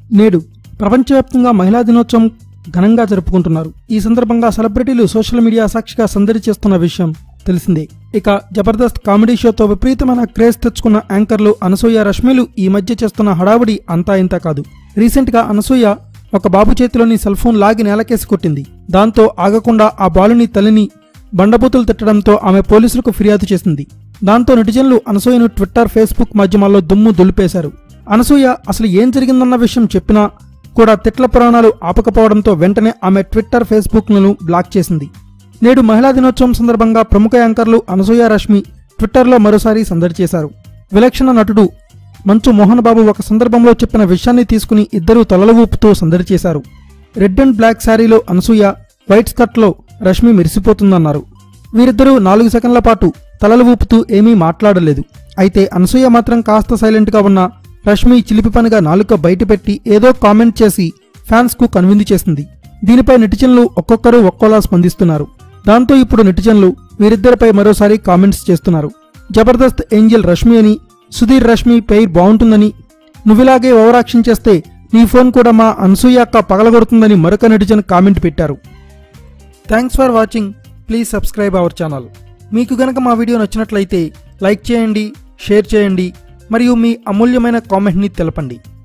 నేడు ప్రపంచవ్యాప్తంగా మహిళా దినోత్సవం ఘనంగా జరుపుకుంటున్నారు ఈ సందర్భంగా సెలబ్రిటీలు సోషల్ మీడియా సాక్షిగా సందడి చేస్తున్న విషయం తెలిసిందే ఇక జబర్దస్త్ కామెడీ షోతో విపరీతమైన క్రేజ్ తెచ్చుకున్న యాంకర్లు అనసూయ రష్మిలు ఈ మధ్య చేస్తున్న హడావుడి అంతా ఇంత కాదు రీసెంట్ గా అనసూయ ఒక బాబు చేతిలోని సెల్ ఫోన్ లాగి నేలకేసి కొట్టింది దాంతో ఆగకుండా ఆ బాలుని తల్లిని బండబూతులు తిట్టడంతో ఆమె పోలీసులకు ఫిర్యాదు చేసింది దాంతో నెటిజన్లు అనసూయను ట్విట్టర్ ఫేస్బుక్ మాధ్యమాల్లో దుమ్ము దులిపేశారు అనసూయ అసలు ఏం జరిగిందన్న విషయం చెప్పినా కూడా తిట్ల పురాణాలు ఆపకపోవడంతో వెంటనే ఆమె ట్విట్టర్ ఫేస్బుక్లను బ్లాక్ చేసింది నేడు మహిళా దినోత్సవం సందర్భంగా ప్రముఖ యాంకర్లు అనసూయ రష్మి ట్విట్టర్లో మరోసారి సందడి చేశారు విలక్షణ నటుడు మంచు మోహన్ బాబు ఒక సందర్భంలో చెప్పిన విషయాన్ని తీసుకుని ఇద్దరూ తలలు ఊపుతూ సందడి చేశారు రెడ్ అండ్ బ్లాక్ శారీలో అనసూయ వైట్ స్కర్ట్లో రష్మి మెరిసిపోతుందన్నారు వీరిద్దరూ నాలుగు సెకండ్ల పాటు తలలు ఊపుతూ ఏమీ మాట్లాడలేదు అయితే అనసూయ మాత్రం కాస్త సైలెంట్గా ఉన్న రష్మి చిలిపి పనిగా నాలుక బయటపెట్టి ఏదో కామెంట్ చేసి ఫ్యాన్స్కు కనువిందు చేసింది దీనిపై నెటిజన్లు ఒక్కొక్కరు ఒక్కోలా స్పందిస్తున్నారు దాంతో ఇప్పుడు నెటిజన్లు వీరిద్దరిపై మరోసారి కామెంట్స్ చేస్తున్నారు జబర్దస్త్ ఏంజల్ రష్మి అని సుధీర్ రష్మి పేరు బాగుంటుందని నువ్విలాగే ఓవరాక్షన్ చేస్తే నీ ఫోన్ కూడా మా అనసూయ అక్క పగలగొడుతుందని మరొక నెటిజన్ కామెంట్ పెట్టారు thanks for watching please subscribe our channel మీకు గనక మా వీడియో నచ్చినట్లయితే లైక్ చేయండి షేర్ చేయండి మరియు మీ అమూల్యమైన కామెంట్ని తెలపండి